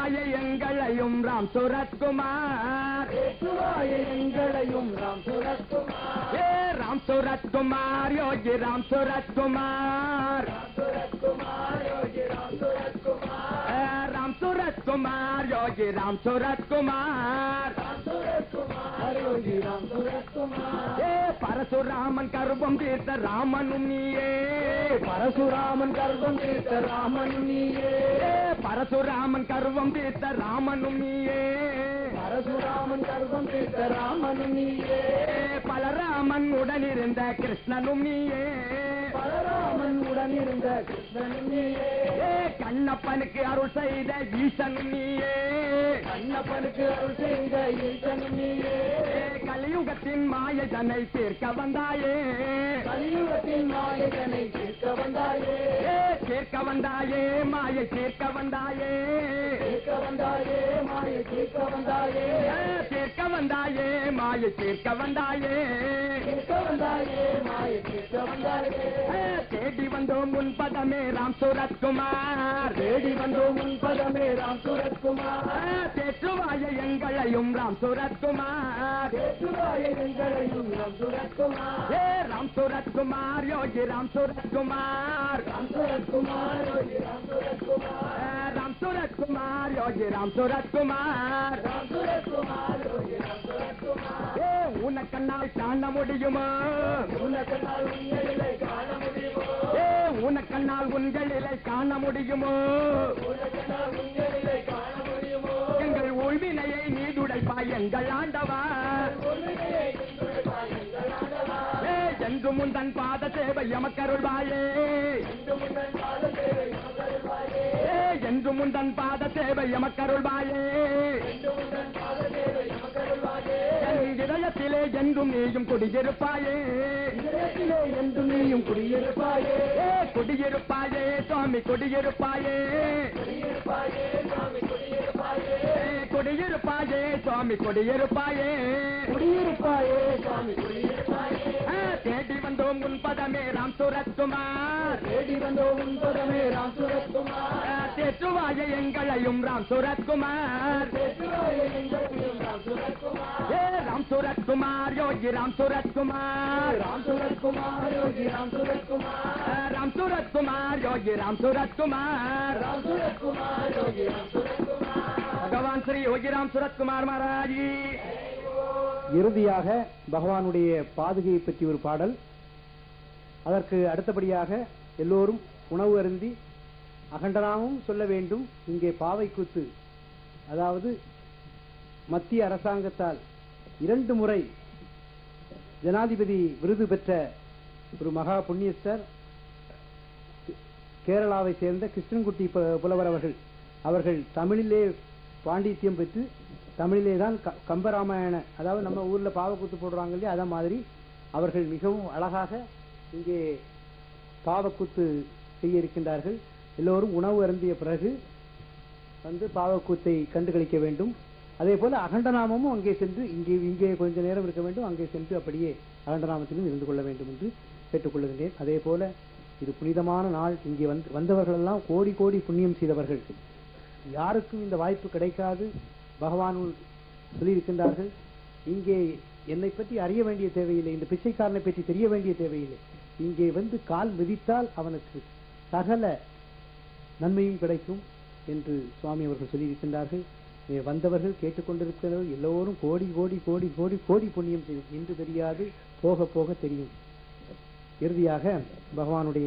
தேற்றுவாய எங்களையும் ராம் சுரத்குமார் தேற்றுவாய எங்களையும் ராம் சுரத்குமார் ஏ ராம் சுரத்குமார் யோகி ராம் சுரத்குமார் சுரத்குமார் யோகி ராம் சுரத்குமார் ஏ, ராம் சுரத்குமார் யோகி ராம் சுரத்குமார் ராம் சுரத்குமார் யோகி ராம் சுரத்குமார் ஏ பரசுராமன் கருப்பம் தீர்த்த ராமனும் நீயே பரசுராமன் கர்ப்பம் தீர்த்த ராமன் நீயே ஏ பரசுராமன் கருவம் தீர்த்த ராமனும் நீயே பரசுராமன் கர்ப்பம் தீர்த்த ராமன் நீயே ஏ பலராமன் உடனிருந்த கிருஷ்ணனும் நீயே பலராமன் உடன் இருந்த கிருஷ்ணன் நீயே ஏ கண்ணப்பனுக்கு அருள் செய்த ஈசனும் நீயே கண்ணப்பனுக்கு அருள் செய்த ஈசன் நீயே ஏ கலியுகத்தின் மாயதனை தீர்க்க வந்தாயே கலியுகத்தின் நாயகனை தீர்க்க வந்தாயே ஏ தீர்க்க வந்தாயே மாயை தீர்க்க வந்தாயே தீர்க்க வந்தாயே மாயை தீர்க்க வந்தாயே ஏ, தீர்க்க வந்தாயே மாயை தீர்க்க வந்தாயே தீர்க்க வந்தாயே மாயை தீர்க்க வந்தாயே ஏ, தேடி வந்தோம் உன் பதமே ராம் சுரத்குமார் தேடி வந்தோம் உன் பதமே ராம் சுரத்குமார் ஏ, தேற்றுவாய எங்களையும் ராம் சுரத்குமார் தேற்றுவாய எங்களையும் ராம் சுரத்குமார் ஏ ராம் சுரத்குமார் யோகி ராம் சுரத்குமார் ராம் சுரத்குமார் யோகி ராம் சுரத்குமார் ஏ, ராம் சுரத்குமார் யோகி ராம் சுரத்குமார் ராம் சுரத்குமார் யோகி ராம் சுரத்குமார் ஏ உனக்கண்ணால் காண முடியுமா உனக்கு நாள் உண்மைகளை காண முடியுமோ ஏ உனக்கண்ணால் உங்களிலை காண முடியுமோ உனக்கு நாள் உண்மைகளை காண முடியுமோ எங்கள் உள்வினையை நீ துடைப்பாய் எங்கள் ஆண்டவா உண்மையை துடைப்பாய் எங்கள் ஆண்டவா ஏ என்று முந்தன் பாத சேவை எமக்கருள்வாயே இன்று முன்னன் பாத சேவை நமக்கருள்வாயே ஏ என்று முந்தன் பாத சேவை எமக்கருள்வாயே இன்று முன்னன் பாத சேவை நமக்கருள்வாயே என் இதயத்திலே என்றும் நீயும் குடியிருப்பாயே இதயத்திலே என்றும் நீயும் குடியிருப்பாயே ஏ குடியிருப்பாயே சுவாமி குடியிருப்பாயே குடியிருப்பாயே சுவாமி குடியிருப்பாயே ஏ குடியிருப்பாயே சுவாமி குடியிருப்பாயே குடியிருப்பாயே சுவாமி குடியிருப்பாயே ஆ, தேடி வந்தோம் உன் பதமே ராம் சுரத்குமார் தேடி வந்தோம் உன் பதமே ராம் சுரத்குமார் ஆ, தேற்றுவாய எங்களையும் ராம் சுரத்குமார் தேற்றுவாயே எங்களையும் ராம் சுரத்குமார் ஏ ராம் சுரத்குமார் யோகி ராம் சுரத்குமார் ராம் சுரத்குமார் யோகி ராம் சுரத்குமார் ஆ, ராம் சுரத்குமார் யோகி ராம் சுரத்குமார் ராம் சுரத்குமார் யோகி ராம் சுரத்குமார் பகவான் ஸ்ரீ யோகி ராம் சுரத்குமார் மகாராஜி இறுதியாக பகவானுடைய பாதுகையை பற்றி ஒரு பாடல் அதற்கு அடுத்தபடியாக எல்லோரும் உணவு அருந்தி அகண்டனாமும் சொல்ல வேண்டும் இங்கே பாவை கூத்து அதாவது மத்திய அரசாங்கத்தால் இரண்டு முறை ஜனாதிபதி விருது பெற்ற ஒரு மகா புண்ணியஸ்தர் கேரளாவை சேர்ந்த கிருஷ்ணன்குட்டி பு- புலவர் அவர்கள் அவர்கள் தமிழிலே பாண்டித்யம் பெற்று தமிழிலே தான் க- கம்பராமாயண அதாவது நம்ம ஊர்ல பாவக்கூத்து போடுறாங்க இல்லையா அத மாதிரி அவர்கள் மிகவும் அழகாக இங்கே பாவக்கூத்து செய்ய இருக்கின்றார்கள் எல்லோரும் உணவு அருந்திய பிறகு வந்து பாவக்கூத்தை கண்டுகளிக்க வேண்டும் அதே போல அகண்டநாமமும் அங்கே சென்று இங்கே இங்கே கொஞ்ச நேரம் இருக்க வேண்டும் அங்கே சென்று அப்படியே அகண்டநாமத்திலும் இருந்து கொள்ள வேண்டும் என்று கேட்டுக்கொள்கின்றேன் அதே போல இது புனிதமான நாள் இங்கே வந்து வந்தவர்கள் எல்லாம் கோடி கோடி புண்ணியம் செய்தவர்கள் யாருக்கும் இந்த வாய்ப்பு கிடைக்காது பகவான் சொல்லியிருக்கின்றார்கள் இங்கே என்னை பற்றி அறிய வேண்டிய தேவையில்லை இந்த பிச்சைக்காரனை பற்றி தெரிய வேண்டிய தேவையில்லை இங்கே வந்து கால் மிதித்தால் அவனுக்கு சகல நன்மையும் கிடைக்கும் என்று சுவாமி அவர்கள் சொல்லியிருக்கின்றார்கள் இங்கே வந்தவர்கள் கேட்டுக்கொண்டிருக்கிறவர்கள் எல்லோரும் கோடி கோடி கோடி கோடி கோடி புண்ணியம் செய்யும் இன்று தெரியாது போக போக தெரியும் இறுதியாக பகவானுடைய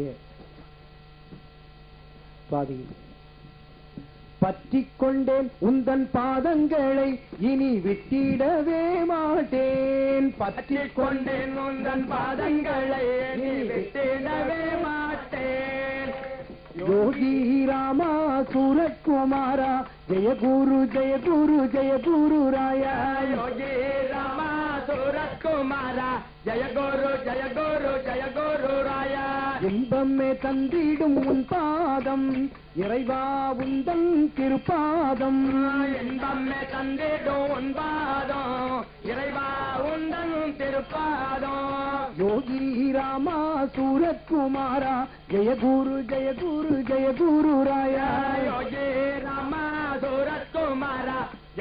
பாதி பற்றிக் கொண்டேன் உந்தன் பாதங்களை இனி விட்டிடவே மாட்டேன் பற்றிக் கொண்டேன் உந்தன் பாதங்களை நீ விட்டிடவே மாட்டேன் யோகி ராமா சூரத்குமாரா ஜெய குரு ஜெய குரு ஜெய குரு ராயா யோகி ராமா சுரத்குமாரா ஜெய குரு ஜெய குரு ஜெய குரு ராயா இன்பமே தந்திடும் உன் பாதம் இறைவா உந்தன் திருப்பாதம் இன்பமே தந்திடும் உன் பாதம் இறைவா உந்தன் திருப்பாதம் யோகி ராமா சூரத்குமாரா ஜெய குரு ஜெய குரு ஜெய குரு ராயா யோகி ராமா சுரத்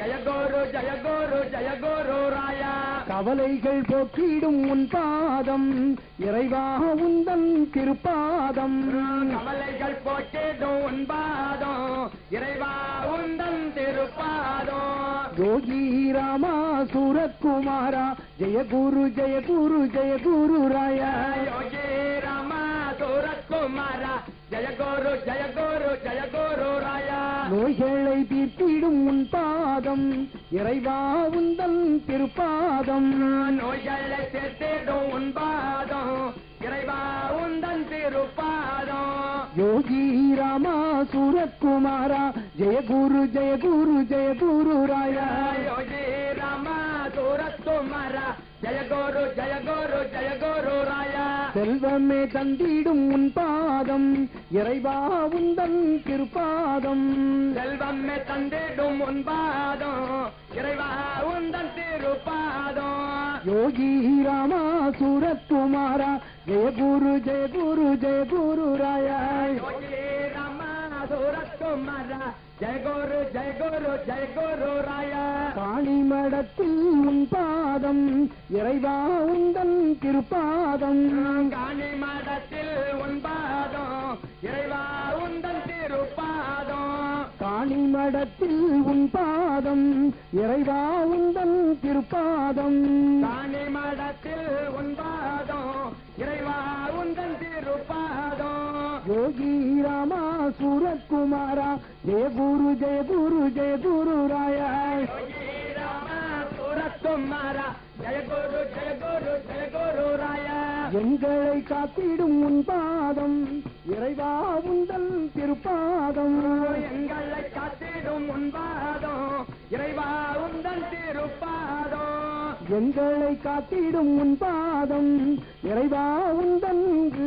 ஜய குரு ஜய குரு ஜய குரு ராயா கவலைகள் போக்கிடும் உன் பாதம் இறைவா உந்தன் திருப்பாதம் கவலைகள் போட்டிடும் உன்பாதம் இறைவா உந்தன் திருப்பாதம் யோகி ராமா சூரத்குமாரா ஜெய குரு ஜெய குரு ஜெய குரு ராயா யோகி ராம சூரத்குமாரா ஜய குரு ஜய குரு ஜய குரு ராயா நோய்களை தீர்த்திடும் உன் பாதம் இறைவா உந்தன் திருப்பாதம் நோய்களை சேர்த்திடும் உன்பாதம் இறைவா உந்தன் திருப்பாதம் யோகி ராமா சூரத்குமாரா ஜெய குரு ஜெய குரு ஜெய குரு ராயா யோகி ராம சூரத்குமாரா ஜய குரு ஜய குரு ஜய குரு ராயா செல்வமே தந்திடும் உன் பாதம் இறைவா உந்தன் திருப்பாதம் செல்வமே தந்திடும் உன்பாதம் இறைவா உந்தன் திருப்பாதம் யோகி ராமா சூரத்குமாரா ஜெய குரு ஜெய குரு ஜெய குரு ராயா யோகி ராம சூரத்குமாரா ஜெய குரு ஜெய குரு ஜெய குரு ராயா காணிமடத்தில் உன் பாதம் இறைவா உந்தன் திருப்பாதம் காணி மடத்தில் உன்பாதம் இறைவா உந்தன் திருப்பாதம் காணிமடத்தில் உன் பாதம் இறைவா உந்தன் திருப்பாதம் காணி மடத்தில் உன்பாதம் இறைவா உந்தன் திருப்பாதம் யோகி ராமா சூரத்குமாரா ஜெய குரு ஜெய குரு ஜெய குரு ராயா யோகி ராம சூரத்குமாரா ஜெய குரு ஜெய குரு ஜெய குரு ராயா எங்களை காத்திடும் உன் பாதம் இறைவா உந்தன் திருப்பாதம் எங்களை காத்திடும் உன்பாதம் இறைவா உந்தன் திருப்பாதம் எங்களை காத்திடும் உன் பாதம் இறைவா உந்தன்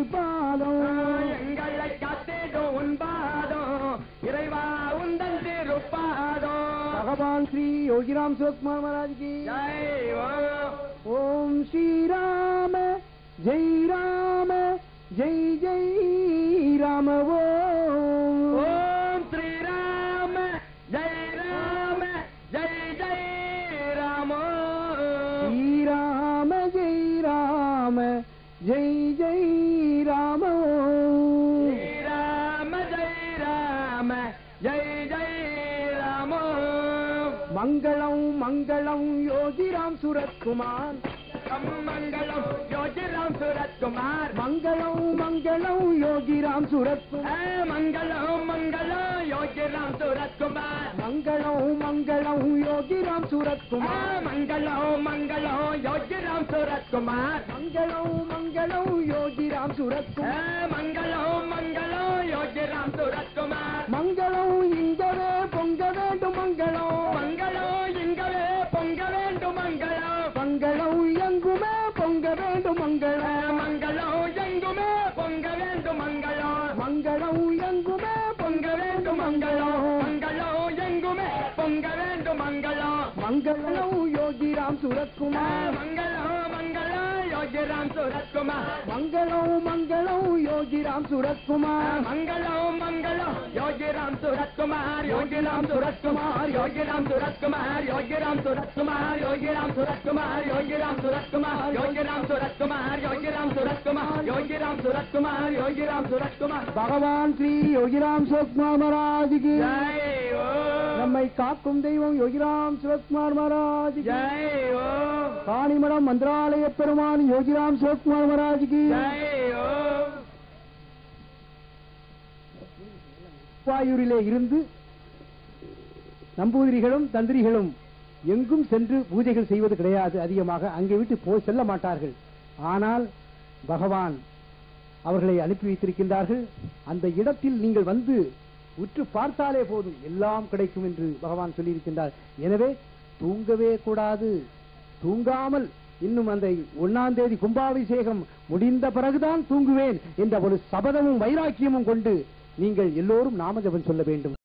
பாதம் எங்களை காத்திடும் உன்பாதம் இறைவா உந்தன் திருப்பாதம் பகவான் ஸ்ரீ யோகிராம் சிவகுமார் மகாராஜ் கி ஜெய் ஓ ஓம் ஸ்ரீராம ஜெய் ராம ஜெய் ஜெய் ராம ஓம் ஓம் ஸ்ரீராம ஜெய் ராம ஜெய் ஜெய் ராம ஸ்ரீராம ஜெய் ராம ஜெய் ஜெய் ராம ஓம் ஸ்ரீராம ஜெய் ராம ஜெய் ஜெய் ராம மங்களம் மங்களம் யோகிராம் சுரத்குமார் மங்களம் யோகிராம் சுரத்குமார் மங்களம் மங்களம் யோகிராம் சுரத்குமார் ஏ, மங்களம் மங்களம் யோகிராம் சுரத்குமார் மங்களம் மங்களம் யோகிராம் ஏ, சுரத்குமார் மங்களம் மங்களம் யோகிராம் சுரத்குமார் மங்களம் மங்களம் யோகிராம் ஏ, சுரத்குமார் மங்களம் மங்களம் யோகிராம் சுரத்குமார் மங்களம் இங்கவே பொங்க வேண்டும் மங்களம் மங்களம் இங்கவே பொங்க வேண்டும் மங்களம் மங்களம் எங்குமே பொங்க வேண்டும் ஏ, மங்களம் மங்களம் எங்குமே பொங்க வேண்டும் மங்களம் மங்களம் எங்குமே பொங்க வேண்டும் மங்களம் மங்களம் எங்குமே பொங்க வேண்டும் மங்களம் மங்களம் யோகிராம் சுரத்குமார் மங்களம் மங்களம் யோகிராம் சுரத்குமார் மங்களம் மங்களம் யோகிராம் சுரத்குமார் மங்களம் மங்களம் யோகிராம் சுரத்குமார் யோகிராம் சுரத்குமார் யோகிராம் சுரத்குமார் யோகிராம் சுரத்குமார் யோகிராம் சுரத்குமார் யோகிராம் சுரத்குமார் யோகிராம் சுரத்குமார் யோகிராம் சுரத்குமார் யோகிராம் சுரத்குமார் யோகிராம் சுரத்குமார் பகவான் ஸ்ரீ யோகிராம் சுரத்குமார் மகாராஜுக்கு ஜெய் ஓ நம்மை காக்கும் தெய்வம் யோகிராம் சுரத்குமார் மகாராஜ் ஜெய் ஓ காணிமடம் மந்திராலய பெருமான் யோகிராம் சுரத்குமார் மகாராஜுக்கு ஜெய் ஓ வாயூரிலே இருந்து நம்பூதிரிகளும் தந்திரிகளும் எங்கும் சென்று பூஜைகள் செய்வது கிடையாது அதிகமாக அங்கே விட்டு போய் செல்ல மாட்டார்கள் ஆனால் பகவான் அவர்களை அனுப்பி வைத்திருக்கின்றார்கள் அந்த இடத்தில் நீங்கள் வந்து உற்று பார்த்தாலே போதும் எல்லாம் கிடைக்கும் என்று பகவான் சொல்லியிருக்கின்றார் எனவே தூங்கவே கூடாது தூங்காமல் இன்னும் அந்த ஒன்னாம் தேதி கும்பாபிஷேகம் முடிந்த பிறகுதான் தூங்குவேன் என்ற ஒரு சபதமும் வைராக்கியமும் கொண்டு நீங்கள் எல்லோரும் நாமஜபம் சொல்ல வேண்டும்